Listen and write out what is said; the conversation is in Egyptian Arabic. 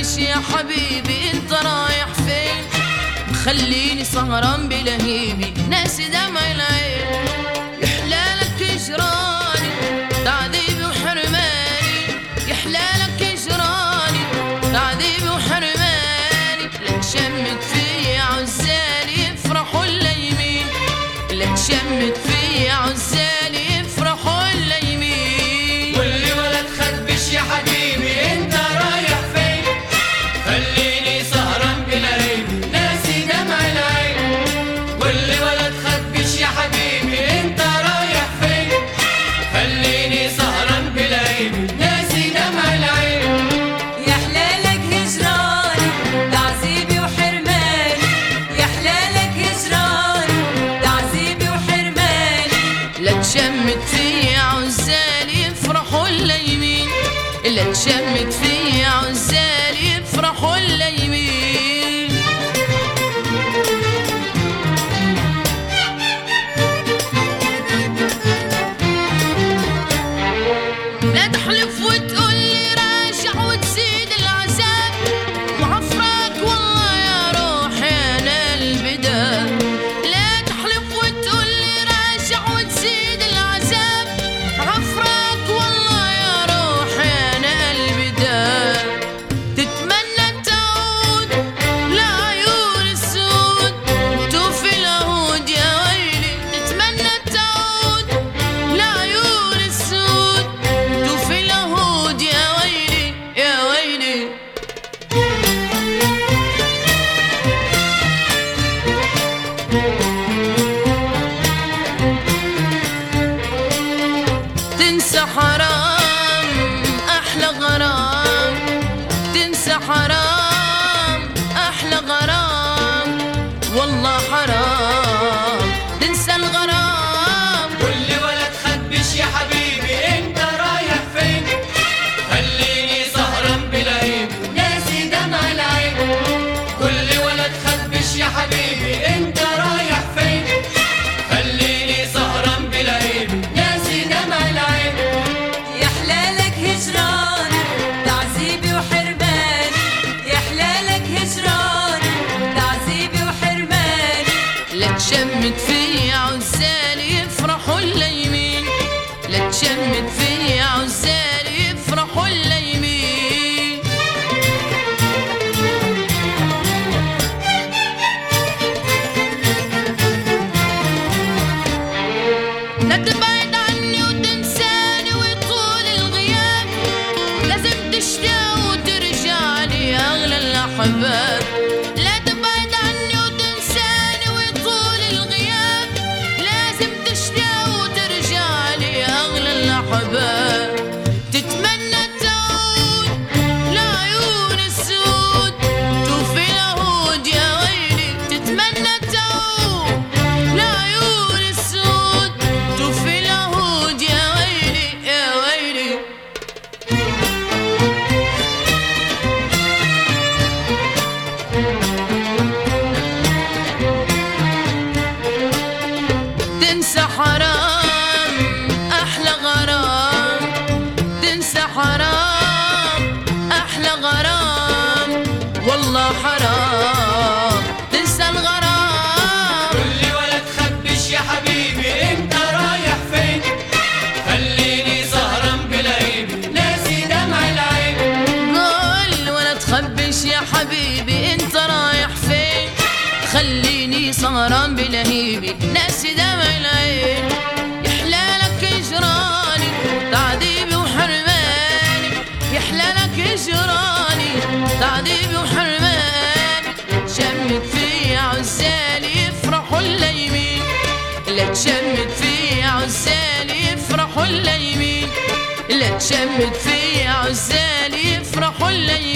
تخبش يا حبيبي انت رايح فين خليني سهران بلهيبي ناسي دمع العين يحلالك اجراني تعذيبي وحرماني يحلالك اجراني تعذيبي وحرماني لا شمت فيا عزالي يفرحوا اليمين لا شمت فيا عزالي يفرحوا اليمين واللي ولا تخبش يا حبيبي انت رايح فين خليني سهران بلهيبي ناسي دمع العين واللي ولا تخبش يا حبيبي انت رايح فين خليني سهران بلهيبي ناسي دمع العين يا حلالك هجراني تعذيبي وحرماني يا حلالك هجراني تعذيبي وحرماني لا تشمت فيا عزالي يفرحوا اليمين لا تشمت فيا عزالي يفرحوا اليمين لا تحلف وتقول لي راجع وتزيد العذاب وعفراك والله يا روحي انا البداية لا تحلف وتقول لي راجع وتزيد العذاب عفراك والله يا روحي انا البداية تتمنى تعود لعيون السود توفي العهود يا ويلي تتمنى تعود لعيون السود توفي العهود يا ويلي يا ويلي تنسى حرام احلى غرام تنسى حرام احلى غرام والله حرام تنسى الغرام واللي ولا تخبش يا حبيبي انت رايح فين خليني سهران بلهيبي ناسي دمع العين واللي ولا تخبش يا حبيبي انت رايح فين خليني سهران بلهيبي ناسي دمع العين يا حلالك هجراني تعذيبي وحرماني يا حلالك هجراني تعذيبي وحرماني لا تشمت فيا عزالي يفرحوا اليمين لا تشمت فيا عزالي يفرحوا اليمين لا تبعد عني وتنساني ويطول الغياب لازم تشتاق وترجع لي يا اغلى الاحباب لا تبعد عني وتنساني ويطول الغياب لازم تشتاق وترجع لي يا اغلى الاحباب تتمنى تعود لعيون السود توفي العهود يا ويلي تتمنى تعود لعيون السود توفي العهود يا ويلي يا ويلي تنسى حرام احلى غرام تنسى حرام احلى غرام والله حرام تنسى الغرام واللي ولا تخبش يا حبيبي انت رايح فين خليني سهران بلهيبي ناسي دمع العين قول ولا تخبش يا حبيبي انت رايح فين خليني سهران بلهيبي ناسي دمع العين يحلالك اجراني تعذيبي وحرماني يحلالك اجراني تعذيبي وحرماني شمت فيا عزالي يفرحوا اليمين لا تشمت فيا عزالي يفرحوا اليمين لا تشمت فيا عزالي يفرحوا اليمين